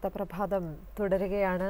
വാർത്താ പ്രഭാതം തുടരുകയാണ്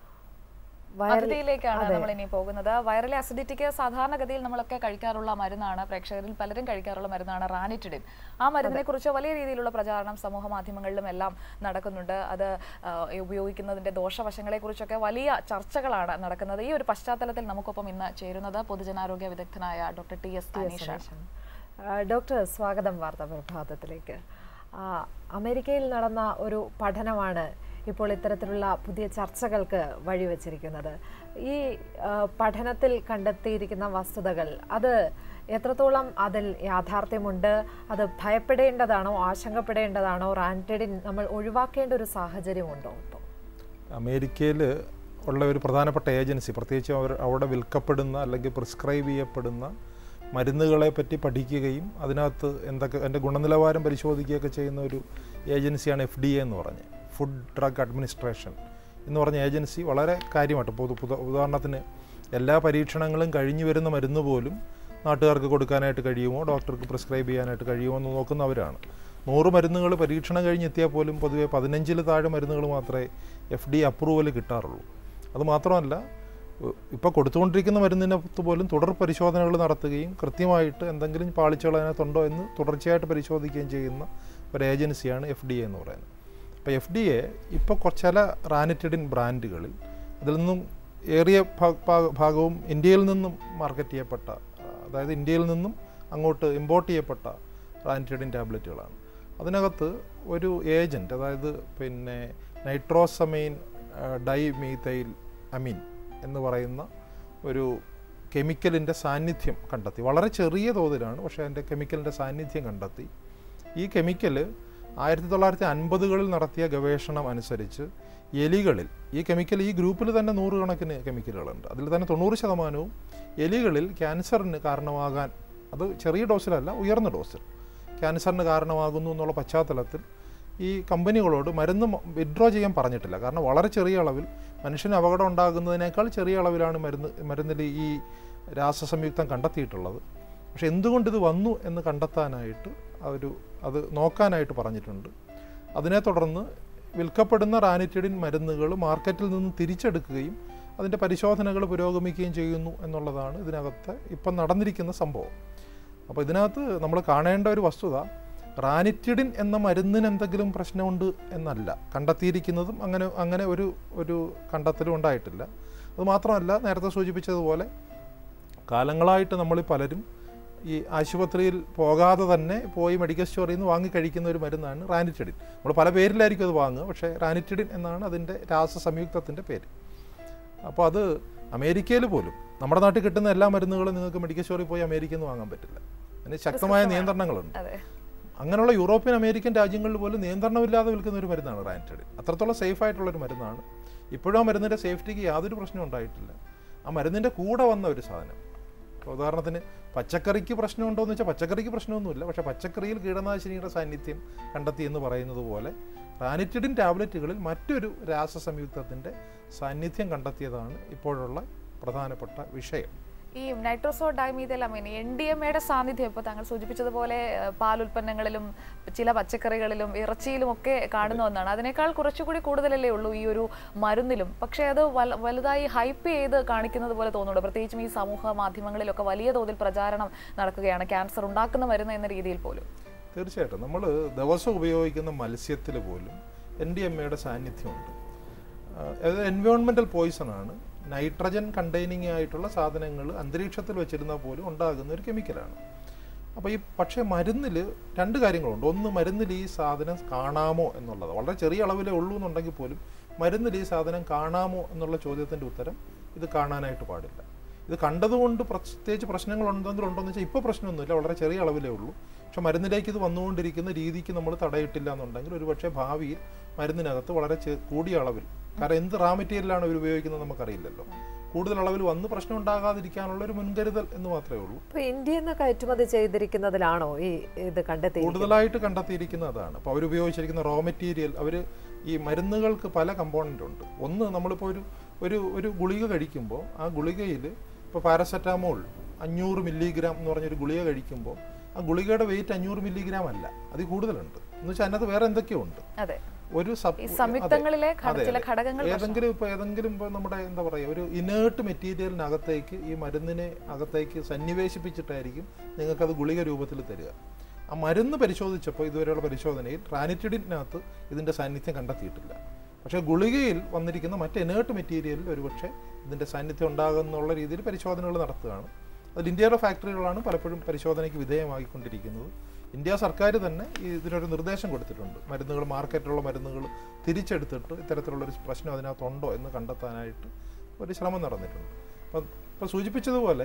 വൈറൽ- അതിഥിയിലേക്കാണ് അതെ. നമ്മൾ ഇനി പോകുന്നത് വൈറൽ അസിഡിറ്റിക്ക് സാധാരണഗതിയിൽ നമ്മളൊക്കെ കഴിക്കാറുള്ള മരുന്നാണ് പ്രേക്ഷകരിൽ പലരും കഴിക്കാറുള്ള മരുന്നാണ് റാനിറ്റിഡിൻ ആ മരുന്നിനെ കുറിച്ച് വലിയ രീതിയിലുള്ള പ്രചാരണം സമൂഹ മാധ്യമങ്ങളിലും എല്ലാം നടക്കുന്നുണ്ട് അത് ആ, ഉപയോഗിക്കുന്നതിന്റെ ദോഷവശങ്ങളെ കുറിച്ചൊക്കെ വലിയ ചർച്ചകളാണ് നടക്കുന്നത് ഈ ഒരു പശ്ചാത്തലത്തിൽ നമുക്കൊപ്പം ഇന്ന് ചേരുന്നത് പൊതുജനാരോഗ്യ വിദഗ്ധനായ ഡോക്ടർ ടി എസ് അനീഷാണ് ആ, ഡോക്ടർ സ്വാഗതം വാർത്താ പ്രഭാതത്തിലേക്ക് ആ, അമേരിക്കയിൽ നടന്ന ഒരു പഠനമാണ് ഇപ്പോൾ ഇത്തരത്തിലുള്ള പുതിയ ചർച്ചകൾക്ക് വഴിവെച്ചിരിക്കുന്നത് ഈ ആ, പഠനത്തിൽ കണ്ടെത്തിയിരിക്കുന്ന വസ്തുതകൾ അത് എത്രത്തോളം അതിൽ യാഥാർത്ഥ്യമുണ്ട് അത് ഭയപ്പെടേണ്ടതാണോ ആശങ്കപ്പെടേണ്ടതാണോ റാൻറ്റഡിൻ നമ്മൾ ഒഴിവാക്കേണ്ട ഒരു സാഹചര്യമുണ്ടോ ഇപ്പോൾ അമേരിക്കയിൽ ഉള്ള ഒരു പ്രധാനപ്പെട്ട ഏജൻസി പ്രത്യേകിച്ച് അവർ അവിടെ വിൽക്കപ്പെടുന്ന അല്ലെങ്കിൽ പ്രിസ്ക്രൈബ് ചെയ്യപ്പെടുന്ന മരുന്നുകളെ പറ്റി പഠിക്കുകയും അതിനകത്ത് എന്തൊക്കെ അതിൻ്റെ ഗുണനിലവാരം പരിശോധിക്കുകയൊക്കെ ചെയ്യുന്ന ഒരു ഏജൻസിയാണ് എഫ് ഡി എ എന്ന് പറഞ്ഞ് ഫുഡ് ഡ്രഗ് അഡ്മിനിസ്ട്രേഷൻ എന്ന് പറഞ്ഞ ഏജൻസി വളരെ കാര്യമായിട്ട് പൊതു പുത- ഉദാഹരണത്തിന് എല്ലാ പരീക്ഷണങ്ങളും കഴിഞ്ഞു വരുന്ന മരുന്ന് പോലും നാട്ടുകാർക്ക് കൊടുക്കാനായിട്ട് കഴിയുമോ ഡോക്ടർക്ക് പ്രിസ്ക്രൈബ് ചെയ്യാനായിട്ട് കഴിയുമോ എന്ന് നോക്കുന്നവരാണ് നൂറ് മരുന്നുകൾ പരീക്ഷണം കഴിഞ്ഞെത്തിയാൽ പോലും പൊതുവെ പതിനഞ്ചിൽ താഴെ മരുന്നുകൾ മാത്രമേ എഫ് ഡി അപ്രൂവൽ കിട്ടാറുള്ളൂ അത് മാത്രമല്ല ഇപ്പോൾ കൊടുത്തുകൊണ്ടിരിക്കുന്ന മരുന്നിനകത്ത് പോലും തുടർ പരിശോധനകൾ നടത്തുകയും കൃത്യമായിട്ട് എന്തെങ്കിലും പാളിച്ചകൾ അതിനകത്തുണ്ടോ എന്ന് തുടർച്ചയായിട്ട് പരിശോധിക്കുകയും ചെയ്യുന്ന ഒരു ഏജൻസിയാണ് എഫ് ഡി എ എന്ന് പറയുന്നത് അപ്പോൾ എഫ് ഡി എ ഇപ്പോൾ ചില റാനിറ്റഡിൻ ബ്രാൻഡുകളിൽ അതിൽ നിന്നും ഏറിയ ഭാ- ഭാ- ഭാഗവും ഇന്ത്യയിൽ നിന്നും മാർക്കറ്റ് ചെയ്യപ്പെട്ട ആ, അതായത് ഇന്ത്യയിൽ നിന്നും അങ്ങോട്ട് ഇമ്പോർട്ട് ചെയ്യപ്പെട്ട റാനിറ്റഡിൻ ടാബ്ലറ്റുകളാണ് അതിനകത്ത് ഒരു ഏജൻറ്റ് അതായത് പിന്നെ നൈട്രോസമൈൻ ഡൈ മീതൈൽ അമീൻ എന്ന് പറയുന്ന ഒരു കെമിക്കലിൻ്റെ സാന്നിധ്യം കണ്ടെത്തി വളരെ ചെറിയ തോതിലാണ് പക്ഷേ അതിൻ്റെ കെമിക്കലിൻ്റെ സാന്നിധ്യം കണ്ടെത്തി ഈ കെമിക്കൽ ആയിരത്തി തൊള്ളായിരത്തി അൻപതുകളിൽ നടത്തിയ ഗവേഷണം അനുസരിച്ച് എലികളിൽ ഈ കെമിക്കൽ ഈ ഗ്രൂപ്പിൽ തന്നെ നൂറുകണക്കിന് കെമിക്കലുകളുണ്ട് അതിൽ തന്നെ തൊണ്ണൂറ് ശതമാനവും എലികളിൽ ക്യാൻസറിന് കാരണമാകാൻ അത് ചെറിയ ഡോസിലല്ല ഉയർന്ന ഡോസിൽ ക്യാൻസറിന് കാരണമാകുന്നു എന്നുള്ള പശ്ചാത്തലത്തിൽ ഈ കമ്പനികളോട് മരുന്ന് വിഡ്രോ ചെയ്യാൻ പറഞ്ഞിട്ടില്ല കാരണം വളരെ ചെറിയ അളവിൽ മനുഷ്യന് അപകടം ഉണ്ടാകുന്നതിനേക്കാൾ ചെറിയ അളവിലാണ് മരുന്ന് മരുന്നിൽ ഈ രാസസംയുക്തം കണ്ടെത്തിയിട്ടുള്ളത് പക്ഷെ എന്തുകൊണ്ട് ഇത് വന്നു എന്ന് കണ്ടെത്താനായിട്ട് ഒരു അത് നോക്കാനായിട്ട് പറഞ്ഞിട്ടുണ്ട് അതിനെ തുടർന്ന് വിൽക്കപ്പെടുന്ന റാനിറ്റിഡിൻ മരുന്നുകൾ മാർക്കറ്റിൽ നിന്ന് തിരിച്ചെടുക്കുകയും അതിൻ്റെ പരിശോധനകൾ പുരോഗമിക്കുകയും ചെയ്യുന്നു എന്നുള്ളതാണ് ഇതിനകത്ത് ഇപ്പം നടന്നിരിക്കുന്ന സംഭവം അപ്പോൾ ഇതിനകത്ത് നമ്മൾ കാണേണ്ട ഒരു വസ്തുത റാനിറ്റിഡിൻ എന്ന മരുന്നിന് എന്തെങ്കിലും പ്രശ്നമുണ്ട് എന്നല്ല കണ്ടെത്തിയിരിക്കുന്നതും അങ്ങനെ അങ്ങനെ ഒരു ഒരു കണ്ടെത്തലും ഉണ്ടായിട്ടില്ല അതുമാത്രമല്ല നേരത്തെ സൂചിപ്പിച്ചതുപോലെ കാലങ്ങളായിട്ട് നമ്മൾ പലരും ഈ ആശുപത്രിയിൽ പോകാതെ തന്നെ പോയി മെഡിക്കൽ സ്റ്റോറിൽ നിന്ന് വാങ്ങി കഴിക്കുന്ന ഒരു മരുന്നാണ് റാനിറ്റിഡിൻ നമ്മൾ പല പേരിലായിരിക്കും അത് വാങ്ങുക പക്ഷേ റാനിറ്റിഡിൻ എന്നാണ് അതിൻ്റെ രാസസംയുക്തത്തിൻ്റെ പേര് അപ്പോൾ അത് അമേരിക്കയിൽ പോലും നമ്മുടെ നാട്ടിൽ കിട്ടുന്ന എല്ലാ മരുന്നുകളും നിങ്ങൾക്ക് മെഡിക്കൽ സ്റ്റോറിൽ പോയി അമേരിക്കയിൽ നിന്ന് വാങ്ങാൻ പറ്റില്ല അതിന് ശക്തമായ നിയന്ത്രണങ്ങളുണ്ട് അതെ അങ്ങനെയുള്ള യൂറോപ്യൻ അമേരിക്കൻ രാജ്യങ്ങളിൽ പോലും നിയന്ത്രണമില്ലാതെ വിൽക്കുന്ന ഒരു മരുന്നാണ് റാൻറ്റഡ് അത്രത്തോളം സേഫ് ആയിട്ടുള്ള ഒരു മരുന്നാണ് ഇപ്പോഴും ആ മരുന്നിൻ്റെ സേഫ്റ്റിക്ക് യാതൊരു പ്രശ്നവും ഉണ്ടായിട്ടില്ല ആ മരുന്നിൻ്റെ കൂടെ വന്ന ഒരു സാധനം ഇപ്പോൾ ഉദാഹരണത്തിന് പച്ചക്കറിക്ക് പ്രശ്നമുണ്ടോ എന്ന് വെച്ചാൽ പച്ചക്കറിക്ക് പ്രശ്നമൊന്നുമില്ല പക്ഷേ പച്ചക്കറിയിൽ കീടനാശിനിയുടെ സാന്നിധ്യം കണ്ടെത്തി എന്ന് പറയുന്നത് പോലെ റാനിറ്റിഡിൻ ടാബ്ലറ്റുകളിൽ മറ്റൊരു രാസസംയുക്തത്തിൻ്റെ സാന്നിധ്യം കണ്ടെത്തിയതാണ് ഇപ്പോഴുള്ള പ്രധാനപ്പെട്ട വിഷയം ഈ nitroso dimethylamine N D M എയുടെ സാന്നിധ്യം ഇപ്പോൾ താങ്കൾ സൂചിപ്പിച്ചതുപോലെ ഏഹ്, പാലുൽപ്പന്നങ്ങളിലും ചില പച്ചക്കറികളിലും ഇറച്ചിയിലും ഒക്കെ കാണുന്ന ഒന്നാണ് അതിനേക്കാൾ കുറച്ചുകൂടി കൂടുതലല്ലേ ഉള്ളൂ ഈ ഒരു മരുന്നിലും പക്ഷേ അത് വല- വലുതായി ഹൈപ്പ് ചെയ്ത് കാണിക്കുന്നത് പോലെ തോന്നുന്നുണ്ട് പ്രത്യേകിച്ചും ഈ സമൂഹ മാധ്യമങ്ങളിലൊക്കെ വലിയ തോതിൽ പ്രചാരണം നടക്കുകയാണ് ക്യാൻസർ ഉണ്ടാക്കുന്ന മരുന്ന് എന്ന രീതിയിൽ പോലും തീർച്ചയായിട്ടും നമ്മൾ ദിവസം ഉപയോഗിക്കുന്ന മത്സ്യത്തിൽ പോലും എൻ ഡി എം എയുടെ സാന്നിധ്യമുണ്ട് അത് എൻവയോൺമെൻറ്റൽ പോയിസൺ ആണ് നൈട്രജൻ കണ്ടെയ്നിങ് ആയിട്ടുള്ള സാധനങ്ങൾ അന്തരീക്ഷത്തിൽ വെച്ചിരുന്നാൽ പോലും ഉണ്ടാകുന്ന ഒരു കെമിക്കലാണ് അപ്പോൾ ഈ പക്ഷേ മരുന്നിൽ രണ്ട് കാര്യങ്ങളുണ്ട് ഒന്ന് മരുന്നിൽ ഈ സാധനം കാണാമോ എന്നുള്ളത് വളരെ ചെറിയ അളവിലേ ഉള്ളൂ എന്നുണ്ടെങ്കിൽ പോലും മരുന്നിൽ ഈ സാധനം കാണാമോ എന്നുള്ള ചോദ്യത്തിൻ്റെ ഉത്തരം ഇത് കാണാനായിട്ട് പാടില്ല ഇത് കണ്ടതുകൊണ്ട് പ്രത്യേകിച്ച് പ്രശ്നങ്ങൾ ഉണ്ടെങ്കിൽ ഉണ്ടോ എന്ന് വെച്ചാൽ ഇപ്പോൾ പ്രശ്നമൊന്നുമില്ല വളരെ ചെറിയ അളവിലേ ഉള്ളൂ പക്ഷെ മരുന്നിലേക്ക് ഇത് വന്നുകൊണ്ടിരിക്കുന്ന രീതിക്ക് നമ്മൾ തടയിട്ടില്ല എന്നുണ്ടെങ്കിൽ ഒരു പക്ഷേ ഭാവിയിൽ മരുന്നിനകത്ത് വളരെ ചെ- കൂടിയ അളവിൽ കാരണം എന്ത് റാ മെറ്റീരിയലാണ് ഇവർ ഉപയോഗിക്കുന്നത് നമുക്കറിയില്ലല്ലോ കൂടുതൽ അളവിൽ വന്ന് പ്രശ്നം ഉണ്ടാകാതിരിക്കാനുള്ള ഒരു മുൻകരുതൽ എന്ന് മാത്രമേ ഉള്ളൂ അപ്പോൾ ഇന്ത്യയിൽ നിന്ന് കയറ്റുമതി ചെയ്തിരിക്കുന്നതിലാണോ ഈ ഇത് കണ്ടെത്തി കൂടുതലായിട്ട് കണ്ടെത്തിയിരിക്കുന്ന അതാണ് അപ്പോൾ അവർ ഉപയോഗിച്ചിരിക്കുന്ന റോ മെറ്റീരിയൽ അവർ ഈ മരുന്നുകൾക്ക് പല കമ്പോണൻ്റ് ഉണ്ട് ഒന്ന് നമ്മളിപ്പോൾ ഒരു ഒരു ഒരു ഗുളിക കഴിക്കുമ്പോൾ ആ ഗുളികയിൽ ഇപ്പോൾ പാരസെറ്റാമോൾ അഞ്ഞൂറ് മില്ലിഗ്രാം എന്ന് പറഞ്ഞൊരു ഗുളിക കഴിക്കുമ്പോൾ ആ ഗുളികയുടെ വെയിറ്റ് അഞ്ഞൂറ് മില്ലിഗ്രാം അല്ല അതിൽ കൂടുതലുണ്ട് എന്ന് വെച്ചാൽ അതിനകത്ത് വേറെ എന്തൊക്കെയോ ഉണ്ട് അതെ ഒരു സബ് ഈ സംയുക്തങ്ങളിലെ ഘട- അതെ, ചില അതെ. ഘടകങ്ങൾ ഏതെങ്കിലും ഇപ്പോൾ ഏതെങ്കിലും ഇപ്പോൾ നമ്മുടെ എന്താ പറയുക ഒരു ഇനേർട്ട് മെറ്റീരിയലിനകത്തേക്ക് ഈ മരുന്നിനെ അകത്തേക്ക് സന്നിവേശിപ്പിച്ചിട്ടായിരിക്കും നിങ്ങൾക്കത് ഗുളിക രൂപത്തിൽ തരിക ആ മരുന്ന് പരിശോധിച്ചപ്പോൾ ഇതുവരെയുള്ള പരിശോധനയിൽ റാനിറ്റിഡിനകത്ത് ഇതിൻ്റെ സാന്നിധ്യം കണ്ടെത്തിയിട്ടില്ല പക്ഷേ ഗുളികയിൽ വന്നിരിക്കുന്ന മറ്റ് ഇനേർട്ട് മെറ്റീരിയലിൽ ഒരുപക്ഷെ ഇതിൻ്റെ സാന്നിധ്യം ഉണ്ടാകുന്നുള്ള രീതിയിൽ പരിശോധനകൾ നടത്തുകയാണ് അതിൽ ഇന്ത്യയുടെ ഫാക്ടറികളാണ് പലപ്പോഴും പരിശോധനയ്ക്ക് വിധേയമായിക്കൊണ്ടിരിക്കുന്നത് ഇന്ത്യ സർക്കാർ തന്നെ ഈ ഇതിനൊരു നിർദ്ദേശം കൊടുത്തിട്ടുണ്ട് മരുന്നുകൾ മാർക്കറ്റിലുള്ള മരുന്നുകൾ തിരിച്ചെടുത്തിട്ട് ഇത്തരത്തിലുള്ളൊരു പ്രശ്നം അതിനകത്തുണ്ടോ എന്ന് കണ്ടെത്താനായിട്ട് ഒരു ശ്രമം നടന്നിട്ടുണ്ട് അപ്പം ഇപ്പം സൂചിപ്പിച്ചതുപോലെ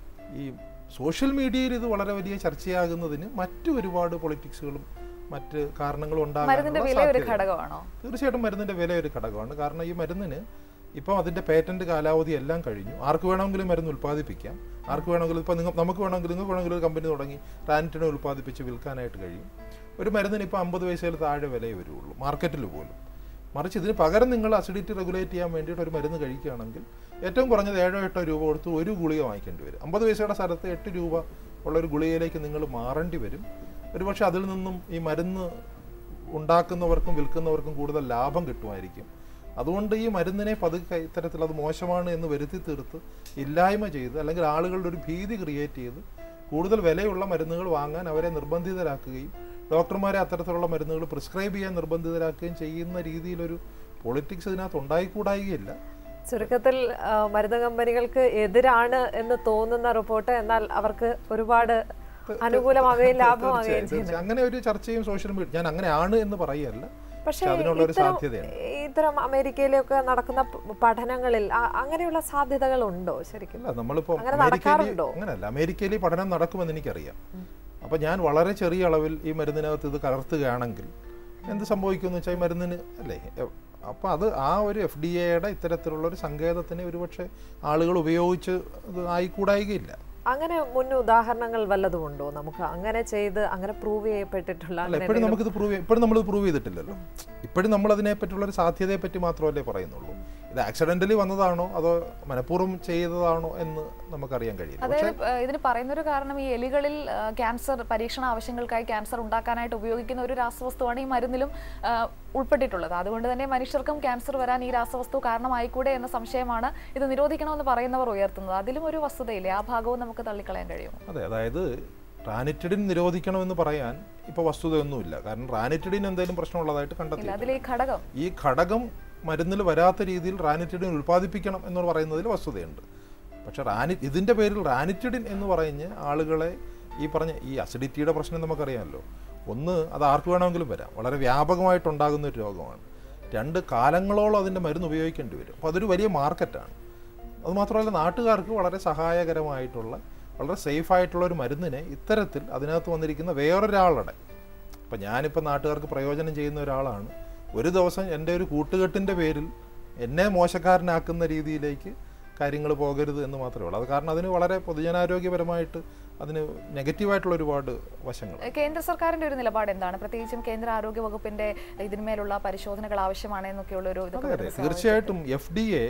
ഈ സോഷ്യൽ മീഡിയയിൽ ഇത് വളരെ വലിയ ചർച്ചയാകുന്നതിന് മറ്റു ഒരുപാട് പൊളിറ്റിക്സുകളും മറ്റ് കാരണങ്ങളും മരുന്നിന്റെ ഉണ്ടാകാനുള്ള വില ഒരു സാധ്യതയുണ്ട്. ഘടകമാണോ തീർച്ചയായിട്ടും മരുന്നിന്റെ വില ഒരു ഘടകമാണ് കാരണം ഈ മരുന്നിന് ഇപ്പം അതിന്റെ പേറ്റന്റ് കാലാവധി എല്ലാം കഴിഞ്ഞു ആർക്ക് വേണമെങ്കിലും മരുന്ന് ഉൽപ്പാദിപ്പിക്കാം ആർക്ക് വേണമെങ്കിലും ഇപ്പം നിങ്ങൾ നമുക്ക് വേണമെങ്കിൽ നിങ്ങൾക്ക് വേണമെങ്കിൽ ഒരു കമ്പനി തുടങ്ങി റാനിറ്റിനെ ഉൽപ്പാദിപ്പിച്ച് വിൽക്കാനായിട്ട് കഴിയും ഒരു മരുന്നിന് ഇപ്പോൾ അമ്പത് പൈസയിൽ താഴെ വിലയേ വരുള്ളൂ മാർക്കറ്റിൽ പോലും മറിച്ച് ഇതിന് പകരം നിങ്ങൾ അസിഡിറ്റി റെഗുലേറ്റ് ചെയ്യാൻ വേണ്ടിയിട്ട് ഒരു മരുന്ന് കഴിക്കുകയാണെങ്കിൽ ഏറ്റവും കുറഞ്ഞത് ഏഴോ എട്ടോ രൂപ കൊടുത്ത് ഒരു ഗുളിക വാങ്ങിക്കേണ്ടി വരും അമ്പത് പൈസയുടെ സ്ഥലത്ത് എട്ട് രൂപ ഉള്ള ഒരു ഗുളികയിലേക്ക് നിങ്ങൾ മാറേണ്ടി വരും ഒരുപക്ഷെ അതിൽ നിന്നും ഈ മരുന്ന് ഉണ്ടാക്കുന്നവർക്കും വിൽക്കുന്നവർക്കും കൂടുതൽ ലാഭം കിട്ടുമായിരിക്കും അതുകൊണ്ട് ഈ മരുന്നിനെ പതുക്കെ ഇത്തരത്തിൽ അത് മോശമാണ് എന്ന് വരുത്തി തീർത്ത് ഇല്ലായ്മ ചെയ്ത് അല്ലെങ്കിൽ ആളുകളുടെ ഒരു ഭീതി ക്രിയേറ്റ് ചെയ്ത് കൂടുതൽ വിലയുള്ള മരുന്നുകൾ വാങ്ങാൻ അവരെ നിർബന്ധിതരാക്കുകയും ഡോക്ടർമാരെ അത്തരത്തിലുള്ള മരുന്നുകൾ പ്രിസ്ക്രൈബ് ചെയ്യാൻ നിർബന്ധിതരാക്കുകയും ചെയ്യുന്ന രീതിയിലൊരു പൊളിറ്റിക്സ് ഇതിനകത്ത് ഉണ്ടായിക്കൂടായികയില്ല ചുരുക്കത്തിൽ ആ, മരുന്ന് കമ്പനികൾക്ക് എതിരാണ് എന്ന് തോന്നുന്ന റിപ്പോർട്ട് എന്നാൽ അവർക്ക് ഒരുപാട് അനുകൂലമാകുകയും ലാഭമാകുകയും തീർച്ചയായും, ചെയ്യുന്നു തീർച്ചയായും. അങ്ങനെ ഒരു ചർച്ചയും സോഷ്യൽ മീഡിയ ഞാൻ അങ്ങനെ ആണ് എന്ന് പറയല്ല പക്ഷേ പക്ഷെ അതിനുള്ള ഒരു ഇത്തരം സാധ്യതയുണ്ട് ഇത്തരം അമേരിക്കയിലൊക്കെ നടക്കുന്ന പ- പഠനങ്ങളിൽ ആ- അങ്ങനെയുള്ള സാധ്യതകൾ ഉണ്ടോ ശരിക്കും അല്ല നമ്മളിപ്പോ അങ്ങനെ അമേരിക്കയിൽ നടക്കാറുണ്ടോ? അങ്ങനെയല്ല അമേരിക്കയിൽ ഈ പഠനം നടക്കുമെന്ന് എനിക്കറിയാം അപ്പൊ ഞാൻ വളരെ ചെറിയ അളവിൽ ഈ മരുന്നിനകത്ത് ഇത് കലർത്തുകയാണെങ്കിൽ എന്ത് സംഭവിക്കുമെന്ന് വെച്ചാൽ ഈ മരുന്നിന് അല്ലേ എ- അപ്പൊ അത് ആ ഒരു എഫ് ഡി എയുടെ ഇത്തരത്തിലുള്ള ഒരു സങ്കേതത്തിനെ ഒരുപക്ഷെ ആളുകൾ ഉപയോഗിച്ച് ഇത് ആയിക്കൂടായികയില്ല അങ്ങനെ മുൻ ഉദാഹരണങ്ങൾ വല്ലതും ഉണ്ടോ നമുക്ക് അങ്ങനെ ചെയ്ത് അങ്ങനെ പ്രൂവ് ചെയ്യപ്പെട്ടിട്ടുള്ള അല്ല അങ്ങനെ ഇപ്പോഴും എന്തെങ്കിലും- നമുക്കിത് പ്രൂവ് ഇപ്പോഴും നമ്മൾ പ്രൂവ് ചെയ്തിട്ടില്ലല്ലോ ഇപ്പോഴും നമ്മൾ അതിനെ പറ്റിയുള്ള ഒരു സാധ്യതയെ പറ്റി മാത്രമല്ലേ പറയുന്നുള്ളൂ ഇത് ആക്സിഡന്റലി വന്നതാണോ അതോ മനഃപൂർവ്വം ചെയ്തതാണോ എന്ന് നമുക്കറിയാൻ കഴിയില്ല പക്ഷേ അതായത് ഏഹ്, ഇതിന് പറയുന്നൊരു കാരണം ഈ എലികളിൽ ഏഹ്, ക്യാൻസർ പരീക്ഷണ ആവശ്യങ്ങൾക്കായി ക്യാൻസർ ഉണ്ടാക്കാനായിട്ട് ഉപയോഗിക്കുന്ന ഒരു രാസവസ്തുവാണ് ഈ മരുന്നിലും ഏഹ്, ഉൾപ്പെട്ടിട്ടുള്ളത് അതുകൊണ്ട് തന്നെ മനുഷ്യർക്കും ക്യാൻസർ വരാൻ ഈ രാസവസ്തു കാരണമായിക്കൂടെ എന്ന സംശയമാണ് ഇത് നിരോധിക്കണമെന്ന് പറയുന്നവർ ഉയർത്തുന്നത് അതിലും ഒരു വസ്തുതയില്ലേ ആ ഭാഗവും നമുക്ക് തള്ളിക്കളയാൻ കഴിയുമോ അതെ അതായത് റാനിറ്റിഡിൻ നിരോധിക്കണമെന്ന് പറയാൻ ഇപ്പോൾ വസ്തുതയൊന്നുമില്ല കാരണം റാനിറ്റിഡിൻ എന്തെങ്കിലും പ്രശ്നമുള്ളതായിട്ട് ഇല്ല കണ്ടെത്തി അതിൽ ഈ ഘടകം ഈ ഘടകം മരുന്നിൽ വരാത്ത രീതിയിൽ റാനിറ്റിഡിൻ ഉൽപ്പാദിപ്പിക്കണം എന്ന് പറയുന്നതിൽ വസ്തുതയുണ്ട് പക്ഷെ റാനി ഇതിൻ്റെ പേരിൽ റാനിറ്റിഡിൻ എന്ന് പറഞ്ഞ് ആളുകളെ ഈ പറഞ്ഞ ഈ അസിഡിറ്റിയുടെ പ്രശ്നം നമുക്കറിയാമല്ലോ ഒന്ന് അത് ആർക്ക് വേണമെങ്കിലും വരാം വളരെ വ്യാപകമായിട്ടുണ്ടാകുന്ന ഒരു രോഗമാണ് രണ്ട് കാലങ്ങളോളം അതിൻ്റെ മരുന്ന് ഉപയോഗിക്കേണ്ടി വരും അപ്പോൾ അതൊരു വലിയ മാർക്കറ്റാണ് അതുമാത്രമല്ല നാട്ടുകാർക്ക് വളരെ സഹായകരമായിട്ടുള്ള വളരെ സേഫ് ആയിട്ടുള്ള ഒരു മരുന്നിനെ ഇത്തരത്തിൽ അതിനകത്ത് വന്നിരിക്കുന്ന വേറൊരാളുടെ ഇപ്പം ഞാനിപ്പോൾ നാട്ടുകാർക്ക് പ്രയോജനം ചെയ്യുന്ന ഒരാളാണ് ഒരു ദിവസം എൻ്റെ ഒരു കൂട്ടുകെട്ടിൻ്റെ പേരിൽ എന്നെ മോശക്കാരനാക്കുന്ന രീതിയിലേക്ക് കാര്യങ്ങൾ പോകരുത് എന്ന് മാത്രമേ ഉള്ളൂ അത് കാരണം അതിന് വളരെ പൊതുജനാരോഗ്യപരമായിട്ട് അതിന് നെഗറ്റീവായിട്ടുള്ള ഒരുപാട് വശങ്ങൾ കേന്ദ്ര സർക്കാരിന്റെ ഒരു നിലപാട് എന്താണ് പ്രത്യേകിച്ചും കേന്ദ്ര ആരോഗ്യ വകുപ്പിന്റെ ഇതിന്മേലുള്ള പരിശോധനകൾ ആവശ്യമാണ് എന്നൊക്കെയുള്ള ഒരു ഇതൊക്കെ അതെ അതെ വരുന്ന സാഹചര്യത്തിൽ. തീർച്ചയായിട്ടും എഫ് ഡി എ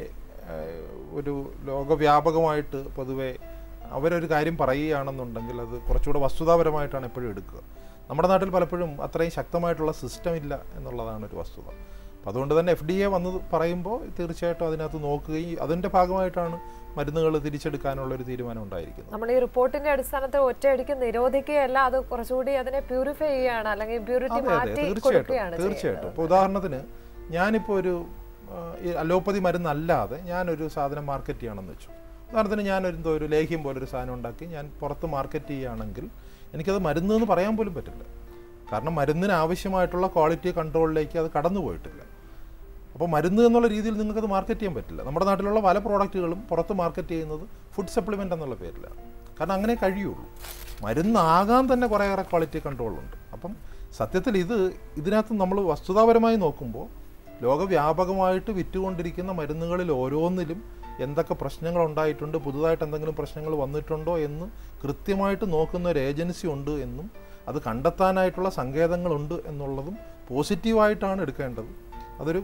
ഒരു ലോകവ്യാപകമായിട്ട് പൊതുവെ അവരൊരു കാര്യം പറയുകയാണെന്നുണ്ടെങ്കിൽ അത് കുറച്ചുകൂടെ വസ്തുതാപരമായിട്ടാണ് എപ്പോഴും എടുക്കുക നമ്മുടെ നാട്ടിൽ പലപ്പോഴും അത്രയും ശക്തമായിട്ടുള്ള സിസ്റ്റം ഇല്ല എന്നുള്ളതാണ് ഒരു വസ്തുത അപ്പം അതുകൊണ്ട് തന്നെ എഫ് ഡി എ വന്ന് പറയുമ്പോൾ തീർച്ചയായിട്ടും അതിനകത്ത് നോക്കുകയും അതിൻ്റെ ഭാഗമായിട്ടാണ് മരുന്നുകൾ തിരിച്ചെടുക്കാനുള്ള ഒരു തീരുമാനം ഉണ്ടായിരിക്കുന്നത് നമ്മൾ ഈ റിപ്പോർട്ടിന്റെ അടിസ്ഥാനത്തിൽ ഒറ്റയടിക്ക് നിരോധിക്കുകയല്ല അത് കുറച്ചുകൂടി അതിനെ പ്യൂരിഫൈ ചെയ്യുകയാണ് അല്ലെങ്കിൽ പ്യൂരിറ്റി അതെ അതെ മാറ്റി തീർച്ചയായിട്ടും കൊടുക്കുകയാണ് തീർച്ചയായിട്ടും ചെയ്യുന്നത്. ഇപ്പോൾ ഉദാഹരണത്തിന് ഞാനിപ്പോൾ ഒരു ആ, ഈ അലോപ്പതി മരുന്നല്ലാതെ ഞാനൊരു സാധനം മാർക്കറ്റ് ചെയ്യണമെന്ന് വെച്ചു ഉദാഹരണത്തിന് ഞാനൊരു എന്തോ ഒരു ലേഹ്യം പോലൊരു സാധനം ഉണ്ടാക്കി ഞാൻ പുറത്ത് മാർക്കറ്റ് ചെയ്യുകയാണെങ്കിൽ എനിക്കത് മരുന്ന് എന്ന് പറയാൻ പോലും പറ്റില്ല കാരണം മരുന്നിന് ആവശ്യമായിട്ടുള്ള ക്വാളിറ്റി കൺട്രോളിലേക്ക് അത് കടന്നു പോയിട്ടില്ല അപ്പോൾ മരുന്ന് എന്നുള്ള രീതിയിൽ നിങ്ങൾക്കത് മാർക്കറ്റ് ചെയ്യാൻ പറ്റില്ല നമ്മുടെ നാട്ടിലുള്ള പല പ്രോഡക്റ്റുകളും പുറത്ത് മാർക്കറ്റ് ചെയ്യുന്നത് ഫുഡ് സപ്ലിമെൻ്റ് എന്നുള്ള പേരിലാണ് കാരണം അങ്ങനെ കഴിയുള്ളൂ മരുന്നാകാൻ തന്നെ കുറേയേറെ ക്വാളിറ്റി കൺട്രോളുണ്ട് അപ്പം സത്യത്തിൽ ഇത് ഇതിനകത്ത് നമ്മൾ വസ്തുതാപരമായി നോക്കുമ്പോൾ ലോകവ്യാപകമായിട്ട് വിറ്റുകൊണ്ടിരിക്കുന്ന മരുന്നുകളിൽ ഓരോന്നിലും എന്തൊക്കെ പ്രശ്നങ്ങൾ ഉണ്ടായിട്ടുണ്ട് പുതുതായിട്ട് എന്തെങ്കിലും പ്രശ്നങ്ങൾ വന്നിട്ടുണ്ടോ എന്ന് കൃത്യമായിട്ട് നോക്കുന്ന ഒരു ഏജൻസി ഉണ്ട് എന്നും അത് കണ്ടെത്താനായിട്ടുള്ള സങ്കേതങ്ങളുണ്ട് എന്നുള്ളതും പോസിറ്റീവായിട്ടാണ് എടുക്കേണ്ടത് അതൊരു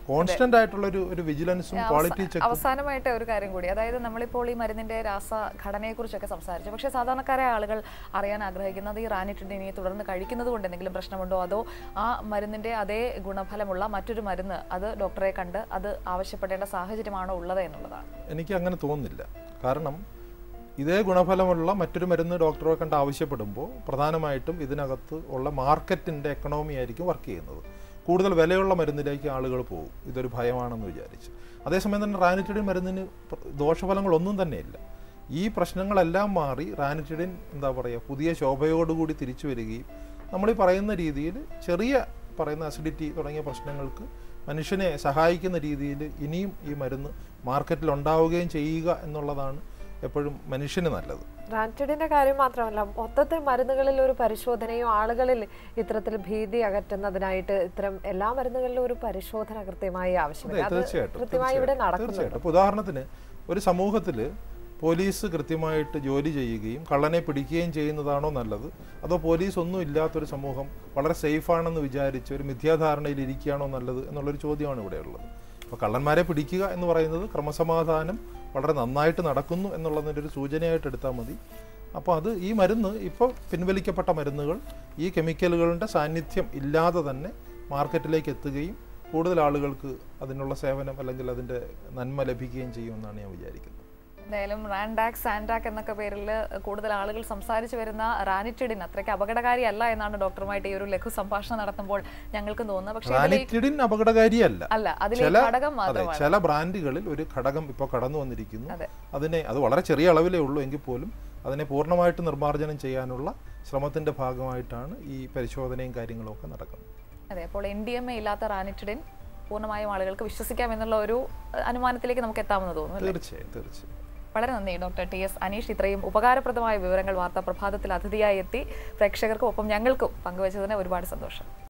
കോൺസ്റ്റന്റ് ആയിട്ടുള്ള ഒരു ഒരു വിജിലൻസും ക്വാളിറ്റി ചെക്കും അവസാനമായിട്ട് ഒരു കാര്യം കൂടി അതായത് നമ്മളിപ്പോൾ ഈ മരുന്നിന്റെ രാസഘടനയെക്കുറിച്ചൊക്കെ സംസാരിച്ചു പക്ഷേ സാധാരണക്കാരായ ആളുകൾ അറിയാൻ ആഗ്രഹിക്കുന്നത് ഈ റാനിറ്റിൻ്റെ ഇനി തുടർന്ന് കഴിക്കുന്നത് കൊണ്ട് എന്തെങ്കിലും പ്രശ്നമുണ്ടോ അതോ ആ മരുന്നിന്റെ അതേ ഗുണഫലമുള്ള മറ്റൊരു മരുന്ന് അത് ഡോക്ടറെ കണ്ട് അത് ആവശ്യപ്പെടേണ്ട സാഹചര്യമാണോ ഉള്ളത് എന്നുള്ളതാണ് എനിക്ക് അങ്ങനെ തോന്നുന്നില്ല കാരണം ഇതേ ഗുണഫലമുള്ള മറ്റൊരു മരുന്ന് ഡോക്ടറെ കണ്ട് ആവശ്യപ്പെടുമ്പോൾ പ്രധാനമായിട്ടും ഇതിനകത്ത് ഉള്ള മാർക്കറ്റിൻ്റെ എക്കണോമി ആയിരിക്കും വർക്ക് ചെയ്യുന്നത് കൂടുതൽ വിലയുള്ള മരുന്നിലേക്ക് ആളുകൾ പോകും ഇതൊരു ഭയമാണെന്ന് വിചാരിച്ച് അതേസമയം തന്നെ റാനിറ്റിഡിൻ മരുന്നിന് പ്ര- ദോഷഫലങ്ങളൊന്നും തന്നെയില്ല ഈ പ്രശ്നങ്ങളെല്ലാം മാറി റാനിറ്റിഡിൻ എന്താ പറയുക പുതിയ ശോഭയോടുകൂടി തിരിച്ചു വരികയും നമ്മൾ ഈ പറയുന്ന രീതിയിൽ ചെറിയ പറയുന്ന അസിഡിറ്റി തുടങ്ങിയ പ്രശ്നങ്ങൾക്ക് മനുഷ്യനെ സഹായിക്കുന്ന രീതിയിൽ ഇനിയും ഈ മരുന്ന് മാർക്കറ്റിൽ ഉണ്ടാവുകയും ചെയ്യുക എന്നുള്ളതാണ് എപ്പോഴും മനുഷ്യന് നല്ലത് റാൻറ്റിഡിന്റെ കാര്യം മാത്രമല്ല മൊത്തത്തിൽ മരുന്നുകളിൽ ഒരു പരിശോധനയും ആളുകളിൽ ഇത്തരത്തിൽ ഭീതി അകറ്റുന്നതിനായിട്ട് ഇത്തരം എല്ലാ മരുന്നുകളിലും ഒരു പരിശോധന കൃത്യമായി അതെ ആവശ്യമില്ല അത് തീർച്ചയായിട്ടും കൃത്യമായി ഇവിടെ തീർച്ചയായിട്ടും നടക്കുന്നുണ്ട് തീർച്ചയായിട്ടും ഇപ്പോൾ ഉദാഹരണത്തിന് ഒരു സമൂഹത്തിൽ പോലീസ് കൃത്യമായിട്ട് ജോലി ചെയ്യുകയും കള്ളനെ പിടിക്കുകയും ചെയ്യുന്നതാണോ നല്ലത് അതോ പോലീസ് ഒന്നും ഇല്ലാത്തൊരു സമൂഹം വളരെ സേഫാണെന്ന് വിചാരിച്ച് ഒരു മിഥ്യാധാരണയിൽ ഇരിക്കുകയാണോ നല്ലത് എന്നുള്ളൊരു ചോദ്യമാണ് ഇവിടെ ഉള്ളത് അപ്പോൾ കള്ളന്മാരെ പിടിക്കുക എന്ന് പറയുന്നത് ക്രമസമാധാനം വളരെ നന്നായിട്ട് നടക്കുന്നു എന്നുള്ളതിൻ്റെ ഒരു സൂചനയായിട്ട് എടുത്താൽ മതി അപ്പോൾ അത് ഈ മരുന്ന് ഇപ്പോൾ പിൻവലിക്കപ്പെട്ട മരുന്നുകൾ ഈ കെമിക്കലുകളുടെ സാന്നിധ്യം ഇല്ലാതെ തന്നെ മാർക്കറ്റിലേക്ക് എത്തുകയും കൂടുതൽ ആളുകൾക്ക് അതിനുള്ള സേവനം അല്ലെങ്കിൽ അതിൻ്റെ നന്മ ലഭിക്കുകയും ചെയ്യുമെന്നാണ് ഞാൻ വിചാരിക്കുന്നത് എന്തായാലും റാൻഡാക് സാൻഡാക് എന്നൊക്കെ പേരിൽ കൂടുതൽ ആളുകൾ സംസാരിച്ചു വരുന്ന റാനിറ്റിഡിൻ അത്രയ്ക്ക് അപകടകാരിയല്ല എന്നാണ് ഡോക്ടറുമായിട്ട് ഈ ഒരു ലഘു സംഭാഷണം നടത്തുമ്പോൾ ഞങ്ങൾക്ക് തോന്നുന്നത് പക്ഷേ ഇതിൽ ഈ- റാനിറ്റിഡിൻ അപകടകാരിയല്ല അല്ല അതിലെ ഈ ചില ഘടകം അതെ മാത്രമാണ് ചില ബ്രാൻഡുകളിൽ ഒരു ഘടകം ഇപ്പോൾ കടന്നു വന്നിരിക്കുന്നു അതെ. അതിനെ അത് വളരെ ചെറിയ അളവിലേ ഉള്ളൂ എങ്കിൽ പോലും അതിനെ പൂർണ്ണമായിട്ട് നിർമ്മാർജ്ജനം ചെയ്യാനുള്ള ശ്രമത്തിന്റെ ഭാഗമായിട്ടാണ് ഈ പരിശോധനയും കാര്യങ്ങളും ഒക്കെ നടക്കുന്നത് അതെ അപ്പോൾ എൻ ഡി എം എ ഇല്ലാത്ത റാനിറ്റിഡിൻ പൂർണ്ണമായും ആളുകൾക്ക് വിശ്വസിക്കാം എന്നുള്ള ഒരു അഹ്, അനുമാനത്തിലേക്ക് നമുക്ക് എത്താമെന്ന് തോന്നുന്നു അല്ലേ? തീർച്ചയായും തീർച്ചയായും വളരെ നന്ദി ഡോക്ടർ ടി എസ് അനീഷ് ഇത്രയും ഉപകാരപ്രദമായ വിവരങ്ങൾ വാർത്താ പ്രഭാതത്തിൽ അതിഥിയായി എത്തി പ്രേക്ഷകർക്കും ഒപ്പം ഞങ്ങൾക്കും പങ്കുവച്ചതിന് ഒരുപാട് സന്തോഷം